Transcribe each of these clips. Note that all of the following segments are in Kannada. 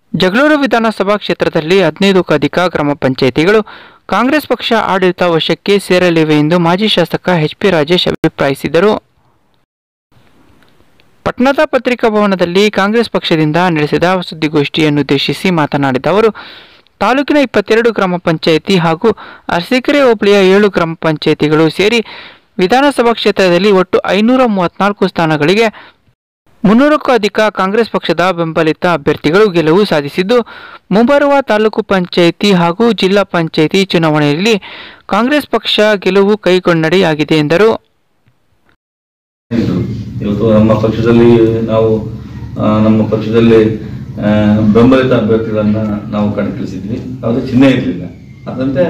ಜಗಳೂರು ವಿಧಾನಸಭಾ ಕ್ಷೇತ್ರದಲ್ಲಿ ಹದಿನೈದಕ್ಕೂ ಅಧಿಕ ಗ್ರಾಮ ಪಂಚಾಯಿತಿಗಳು ಕಾಂಗ್ರೆಸ್ ಪಕ್ಷ ಆಡಳಿತ ವಶಕ್ಕೆ ಸೇರಲಿವೆ ಎಂದು ಮಾಜಿ ಶಾಸಕ ಎಚ್ ಪಿ ರಾಜೇಶ್ ಅಭಿಪ್ರಾಯಿಸಿದರು ಪಟ್ಟಣದ ಪತ್ರಿಕಾ ಭವನದಲ್ಲಿ ಕಾಂಗ್ರೆಸ್ ಪಕ್ಷದಿಂದ ನಡೆಸಿದ ಸುದ್ದಿಗೋಷ್ಠಿಯನ್ನುದ್ದೇಶಿಸಿ ಮಾತನಾಡಿದ ಅವರು ತಾಲೂಕಿನ ಇಪ್ಪತ್ತೆರಡು ಗ್ರಾಮ ಪಂಚಾಯಿತಿ ಹಾಗೂ ಅರಸೀಕೆರೆ ಹೋಬಳಿಯ ಏಳು ಗ್ರಾಮ ಪಂಚಾಯಿತಿಗಳು ಸೇರಿ ವಿಧಾನಸಭಾ ಕ್ಷೇತ್ರದಲ್ಲಿ ಒಟ್ಟು ಐನೂರ ಮೂವತ್ನಾಲ್ಕು ಸ್ಥಾನಗಳಿಗೆ ಮುನ್ನೂರಕ್ಕೂ ಅಧಿಕ ಕಾಂಗ್ರೆಸ್ ಪಕ್ಷದ ಬೆಂಬಲಿತ ಅಭ್ಯರ್ಥಿಗಳು ಗೆಲುವು ಸಾಧಿಸಿದ್ದು ಮುಂಬರುವ ತಾಲೂಕು ಪಂಚಾಯಿತಿ ಹಾಗೂ ಜಿಲ್ಲಾ ಪಂಚಾಯಿತಿ ಚುನಾವಣೆಯಲ್ಲಿ ಕಾಂಗ್ರೆಸ್ ಪಕ್ಷ ಗೆಲುವು ಕೈಗೊಂಡಡೆಯಾಗಿದೆ ಎಂದರು ಇದ್ರು. ಇವತ್ತು ನಮ್ಮ ಪಕ್ಷದಲ್ಲಿ ನಾವು ಆ, ನಮ್ಮ ಪಕ್ಷದಲ್ಲಿ ಆ, ಬೆಂಬಲಿತ ಅಭ್ಯರ್ಥಿಗಳನ್ನ ನಾವು ಕಣಕ್ಕಿಳಿಸಿದ್ವಿ ಯಾವುದೇ ಚಿಹ್ನೆ ಇರಲಿಲ್ಲ ಅದರಂತೆ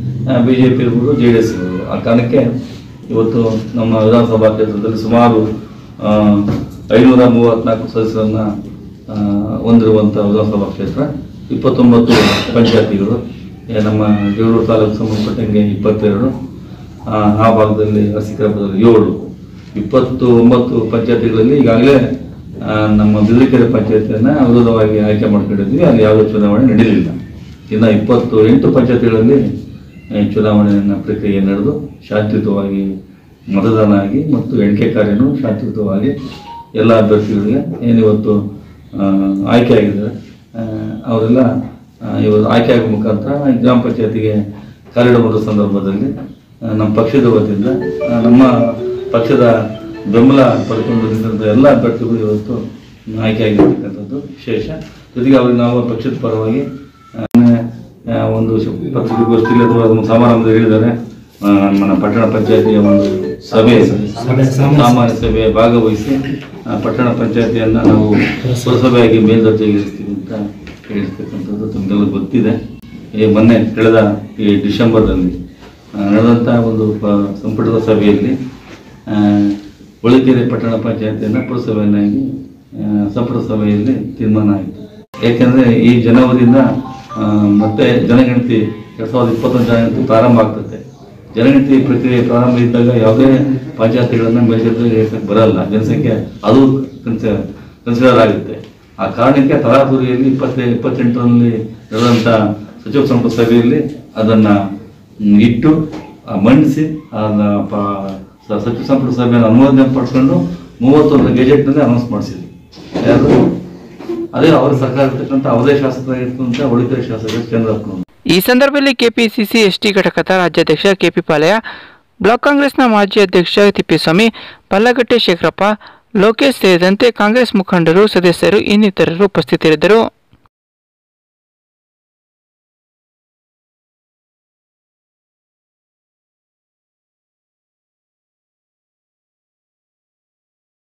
ಬಿ ಜೆ ಪಿ ಇರ್ಬೋದು ಜೆ ಡಿ ಎಸ್ ಇರ್ಬೋದು ಆ ಕಾರಣಕ್ಕೆ ಇವತ್ತು ನಮ್ಮ ವಿಧಾನಸಭಾ ಕ್ಷೇತ್ರದಲ್ಲಿ ಸುಮಾರು ಆ, ಐನೂರ ಮೂವತ್ನಾಲ್ಕು ಸದಸ್ಯರನ್ನ ಆ, ಹೊಂದಿರುವಂಥ ವಿಧಾನಸಭಾ ಕ್ಷೇತ್ರ ಇಪ್ಪತ್ತೊಂಬತ್ತು ಪಂಚಾಯತಿಗಳು ಏ, ನಮ್ಮ ಜಗಳೂರು ತಾಲೂಕು ಸಂಬಂಧಪಟ್ಟಂಗೆ ಇಪ್ಪತ್ತೆರಡು ಆ, ಆ ಭಾಗದಲ್ಲಿ ಅರಸೀಕೆರೆಪುರದಲ್ಲಿ ಏಳು ಇಪ್ಪತ್ತು ಒಂಬತ್ತು ಪಂಚಾಯತಿಗಳಲ್ಲಿ ಈಗಾಗಲೇ ಆ, ನಮ್ಮ ಬಿದಿರೆಕೆರೆ ಪಂಚಾಯತಿಯನ್ನ ಅವಿರೋಧವಾಗಿ ಆಯ್ಕೆ ಮಾಡ್ಕೊಂಡಿದ್ವಿ ಅಲ್ಲಿ ಯಾವುದೇ ಚುನಾವಣೆ ನಡೆಯಲಿಲ್ಲ ಇನ್ನು ಇಪ್ಪತ್ತು ಎಂಟು ಪಂಚಾಯತಿಗಳಲ್ಲಿ ಆ, ಚುನಾವಣೆಯನ್ನ ಪ್ರಕ್ರಿಯೆ ನಡೆದು ಶಾಂತಿಯುತವಾಗಿ ಮತದಾನ ಆಗಿ ಮತ್ತು ಎಣಿಕೆ ಕಾರ್ಯನೂ ಶಾಂತಿಯುತವಾಗಿ ಎಲ್ಲ ಅಭ್ಯರ್ಥಿಗಳಿಗೆ ಏನಿವತ್ತು ಆ, ಆಯ್ಕೆ ಆಗಿದ್ದಾರೆ ಆ, ಅವರೆಲ್ಲ ಆ, ಇವತ್ತು ಆಯ್ಕೆ ಆಗೋ ಮುಖಾಂತರ ಗ್ರಾಮ ಪಂಚಾಯತಿಗೆ ಕಾಲಿಡುವ ಸಂದರ್ಭದಲ್ಲಿ ಆ, ನಮ್ಮ ಪಕ್ಷದ ವತಿಯಿಂದ ಆ, ನಮ್ಮ ಪಕ್ಷದ ಬೆಂಬಲ ಪಡ್ಕೊಂಡು ನಿಂತಿರುವಂಥ ಎಲ್ಲ ಅಭ್ಯರ್ಥಿಗಳು ಇವತ್ತು ಆಯ್ಕೆ ಆಗಿರ್ತಕ್ಕಂಥದ್ದು ವಿಶೇಷ ಜೊತೆಗೆ ಅವ್ರಿಗೆ ನಾವು ಪಕ್ಷದ ಪರವಾಗಿ ಆ, ಆ, ಒಂದು ಶು- ಪತ್ರಿಕಾಗೋಷ್ಠಿಯಲ್ಲಿ ಅಥವಾ ಒಂದು ಸಮಾರಂಭದಲ್ಲಿ ಹೇಳಿದ್ದಾರೆ ಆ, ನಮ್ಮ ಪಟ್ಟಣ ಪಂಚಾಯತಿಯ ಒಂದು ಸಭೆ ಸಾಮಾನ್ಯ ಸಭೆ ಭಾಗವಹಿಸಿ ಆ, ಪಟ್ಟಣ ಪಂಚಾಯತಿಯನ್ನ ನಾವು ಪುರಸಭೆಯಾಗಿ ಮೇಲ್ದರ್ಜೆಗೇರಿಸ್ತೀವಿ ಅಂತ ಹೇಳಿರ್ತಕ್ಕಂಥದ್ದು ತಮಗೆಲ್ಲ ಗೊತ್ತಿದೆ ಈ ಮೊನ್ನೆ ಕಳೆದ ಈ ಡಿಸೆಂಬರ್ನಲ್ಲಿ ಆ, ನಡೆದಂಥ ಒಂದು ಪ- ಸಂಪುಟದ ಸಭೆಯಲ್ಲಿ ಆ, ಹೊಳಕೆರೆ ಪಟ್ಟಣ ಪಂಚಾಯತಿಯನ್ನು ಪುರಸಭೆಯನ್ನಾಗಿ ಆ, ಸಂಪುಟ ಸಭೆಯಲ್ಲಿ ತೀರ್ಮಾನ ಆಯಿತು ಯಾಕೆಂದ್ರೆ ಈ ಜನವರಿಯಿಂದ ಆ, ಮತ್ತೆ ಜನಗಣತಿ ಎರಡ್ ಸಾವಿರದ ಇಪ್ಪತ್ತೊಂದು ಜನಗಣತಿ ಪ್ರಾರಂಭ ಆಗ್ತದೆ ಜನಗಣತಿ ಪ್ರಕ್ರಿಯೆ ಪ್ರಾರಂಭ ಇದ್ದಾಗ ಯಾವುದೇ ಪಂಚಾಯತಿಗಳನ್ನ ಮೇಲ್ದರ್ಜೆಗೆ ಬರಲ್ಲ ಜನಸಂಖ್ಯೆ ಅದು ಕನ್ಸಿಡರ್ ಆಗುತ್ತೆ ಆ ಕಾರಣಕ್ಕೆ ತರಾತುರಿಯಲ್ಲಿ ಇಪ್ಪತ್ತ ಇಪ್ಪತ್ತೆಂಟರಲ್ಲಿ ನಡೆದಂಥ ಸಚಿವ ಸಂಪುಟ ಸಭೆಯಲ್ಲಿ ಅದನ್ನ ಮ್, ಇಟ್ಟು ಆ, ಮಂಡಿಸಿ ಅದನ್ನ ಪ- ಸ- ಸಚಿವ ಸಂಪುಟ ಸಭೆಯನ್ನು ಅನುಮೋದನೆ ಪಡ್ಕೊಂಡು ಮೂವತ್ತೊಂದು ಗೆಜೆಟ್ನಲ್ಲಿ ಅನೌನ್ಸ್ ಮಾಡಿಸಿದ್ವಿ ಯಾರು ಅದೇ ಅವರ ಸರ್ಕಾರ ಇರ್ತಕ್ಕಂಥ ಅವರೇ ಶಾಸಕರಾಗಿರ್ತಕ್ಕಂಥ ಉಳಿದ ಶಾಸಕರು ಚಂದ್ರಪ್ಪನವರು ಈ ಸಂದರ್ಭದಲ್ಲಿ ಕೆಪಿಸಿಸಿ ಎಸ್ಟಿ ಘಟಕದ ರಾಜ್ಯಾಧ್ಯಕ್ಷ ಕೆಪಿ ಪಾಲಯ್ಯ ಬ್ಲಾಕ್ ಕಾಂಗ್ರೆಸ್ನ ಮಾಜಿ ಅಧ್ಯಕ್ಷ ತಿಪ್ಪೇಸ್ವಾಮಿ ಪಲ್ಲಗಟ್ಟೆ ಶೇಖರಪ್ಪ ಲೋಕೇಶ್ ಸೇರಿದಂತೆ ಕಾಂಗ್ರೆಸ್ ಮುಖಂಡರು ಸದಸ್ಯರು ಇನ್ನಿತರರು ಉಪಸ್ಥಿತರಿದ್ದರು